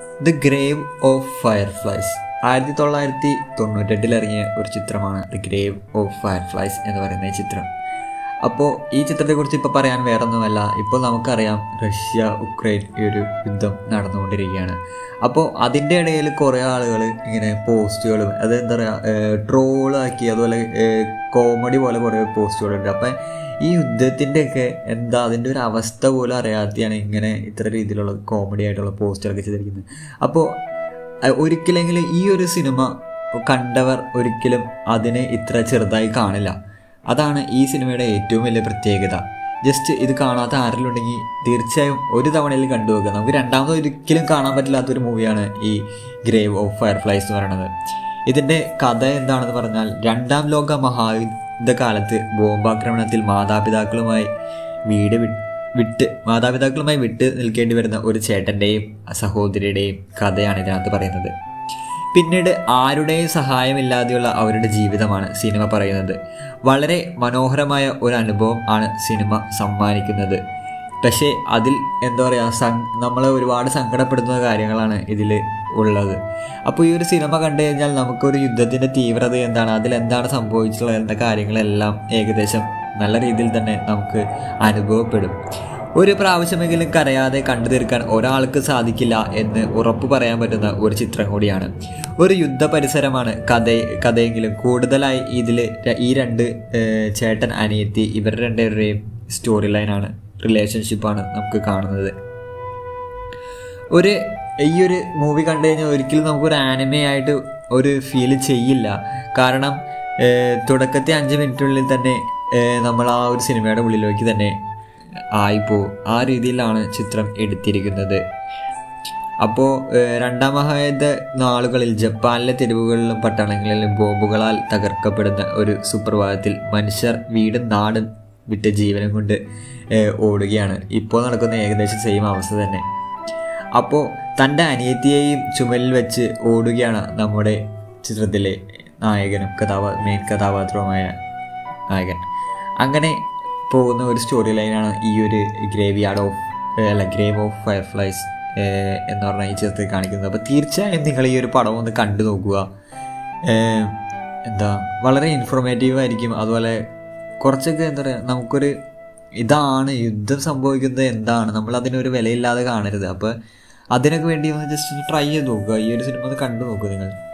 the grave of fireflies ആയിരത്തി തൊള്ളായിരത്തി തൊണ്ണൂറ്റെട്ടിൽ ഇറങ്ങിയ ഒരു ചിത്രമാണ് ദ ഗ്രേവ് ഓഫ് ഫയർഫ്ലൈസ് എന്ന് പറയുന്ന ഈ ചിത്രം അപ്പോൾ ഈ ചിത്രത്തെക്കുറിച്ച് ഇപ്പോൾ പറയാൻ വേറൊന്നുമല്ല ഇപ്പോൾ നമുക്കറിയാം റഷ്യ ഉക്രൈൻ ഈ ഒരു യുദ്ധം നടന്നുകൊണ്ടിരിക്കുകയാണ് അപ്പോൾ അതിൻ്റെ ഇടയിൽ കുറേ ആളുകൾ ഇങ്ങനെ പോസ്റ്റുകളും അത് എന്താ പറയുക ട്രോളാക്കി അതുപോലെ കോമഡി പോലെ കുറേ പോസ്റ്റുകളുണ്ട് അപ്പം ഈ യുദ്ധത്തിൻ്റെയൊക്കെ എന്താ അതിൻ്റെ ഒരു അവസ്ഥ പോലും അറിയാതെയാണ് ഇങ്ങനെ ഇത്ര രീതിയിലുള്ള കോമഡി ആയിട്ടുള്ള പോസ്റ്റുകളൊക്കെ ചെയ്തിരിക്കുന്നത് അപ്പോൾ അഹ് ഒരിക്കലെങ്കിലും ഈ ഒരു സിനിമ കണ്ടവർ ഒരിക്കലും അതിനെ ഇത്ര ചെറുതായി കാണില്ല അതാണ് ഈ സിനിമയുടെ ഏറ്റവും വലിയ പ്രത്യേകത ജസ്റ്റ് ഇത് കാണാത്ത ആരെങ്കിലും ഉണ്ടെങ്കിൽ തീർച്ചയായും ഒരു തവണയിൽ കണ്ടു നോക്കുക നമുക്ക് രണ്ടാമത് ഒരിക്കലും കാണാൻ പറ്റില്ലാത്തൊരു മൂവിയാണ് ഈ ഗ്രേവ് ഓഫ് ഫയർഫ്ലൈസ് എന്ന് പറയുന്നത് ഇതിൻ്റെ കഥ എന്താണെന്ന് പറഞ്ഞാൽ രണ്ടാം ലോക മഹായുദ്ധകാലത്ത് ബോംബാക്രമണത്തിൽ മാതാപിതാക്കളുമായി വീട് വി വിട്ട് മാതാപിതാക്കളുമായി വിട്ട് നിൽക്കേണ്ടി വരുന്ന ഒരു ചേട്ടൻ്റെയും സഹോദരിയുടെയും കഥയാണ് ഇതിനകത്ത് പറയുന്നത് പിന്നീട് ആരുടെയും സഹായമില്ലാതെയുള്ള അവരുടെ ജീവിതമാണ് സിനിമ പറയുന്നത് വളരെ മനോഹരമായ ഒരു അനുഭവം ആണ് സിനിമ സമ്മാനിക്കുന്നത് പക്ഷേ അതിൽ എന്താ പറയുക സം നമ്മളെ ഒരുപാട് സങ്കടപ്പെടുത്തുന്ന കാര്യങ്ങളാണ് ഇതിൽ ഉള്ളത് അപ്പോൾ ഈ ഒരു സിനിമ കണ്ടു കഴിഞ്ഞാൽ നമുക്കൊരു യുദ്ധത്തിൻ്റെ തീവ്രത എന്താണ് അതിലെന്താണ് സംഭവിച്ചിട്ടുള്ളത് എന്ന കാര്യങ്ങളെല്ലാം ഏകദേശം നല്ല രീതിയിൽ തന്നെ നമുക്ക് അനുഭവപ്പെടും ഒരു പ്രാവശ്യമെങ്കിലും കരയാതെ കണ്ടു തീർക്കാൻ ഒരാൾക്ക് സാധിക്കില്ല എന്ന് ഉറപ്പു പറയാൻ പറ്റുന്ന ഒരു ചിത്രം കൂടിയാണ് ഒരു യുദ്ധ പരിസരമാണ് കഥ കഥയെങ്കിലും കൂടുതലായി ഇതിൽ ഈ രണ്ട് ഏഹ്, ചേട്ടൻ അനിയത്തി ഇവർ രണ്ടുപേരുടെയും സ്റ്റോറി ലൈനാണ് റിലേഷൻഷിപ്പാണ് നമുക്ക് കാണുന്നത് ഒരു ഈ ഒരു മൂവി കണ്ടു കഴിഞ്ഞാൽ ഒരിക്കലും നമുക്കൊരു ആനിമേ ആയിട്ട് ഒരു ഫീൽ ചെയ്യില്ല കാരണം ഏഹ്, തുടക്കത്തെ അഞ്ച് മിനിറ്റിനുള്ളിൽ തന്നെ ഏഹ്, നമ്മൾ ആ ഒരു സിനിമയുടെ ഉള്ളിലേക്ക് തന്നെ ആയിപ്പോവും ആ രീതിയിലാണ് ചിത്രം എടുത്തിരിക്കുന്നത് അപ്പോൾ രണ്ടാം മഹായുദ്ധ നാളുകളിൽ ജപ്പാനിലെ തെരുവുകളിലും പട്ടണങ്ങളിലും ബോംബുകളാൽ തകർക്കപ്പെടുന്ന ഒരു സുപ്രഭാതത്തിൽ മനുഷ്യർ വീടും നാടും വിട്ട് ജീവനും കൊണ്ട് ഏഹ്, ഓടുകയാണ് ഇപ്പോൾ നടക്കുന്ന ഏകദേശം സെയിം അവസ്ഥ തന്നെ അപ്പോൾ തൻ്റെ അനിയത്തിയെയും ചുമലിൽ വെച്ച് ഓടുകയാണ് നമ്മുടെ ചിത്രത്തിലെ നായകനും കഥാപാ മെയിൻ കഥാപാത്രവുമായ നായകൻ അങ്ങനെ പോകുന്ന ഒരു സ്റ്റോറി ലൈനാണ് ഈ ഒരു ഗ്രേവ് യാർഡ് ഓഫ് അല്ല ഗ്രേവ് ഓഫ് ഫയർഫ്ലൈസ് എന്ന് പറഞ്ഞ ഈ ചിത്രത്തിൽ കാണിക്കുന്നത് അപ്പോൾ തീർച്ചയായും നിങ്ങൾ ഈ ഒരു പടം ഒന്ന് കണ്ടു നോക്കുക ഏഹ്, എന്താ വളരെ ഇൻഫോർമേറ്റീവ് ആയിരിക്കും അതുപോലെ കുറച്ചൊക്കെ എന്താ പറയുക നമുക്കൊരു ഇതാണ് യുദ്ധം സംഭവിക്കുന്നത് എന്താണ് നമ്മൾ അതിനൊരു വിലയില്ലാതെ കാണരുത് അപ്പോൾ അതിനൊക്കെ വേണ്ടി ഒന്ന് ജസ്റ്റ് ഒന്ന് ട്രൈ ചെയ്ത് നോക്കുക ഈ ഒരു സിനിമ ഒന്ന് കണ്ടു നോക്കുക നിങ്ങൾ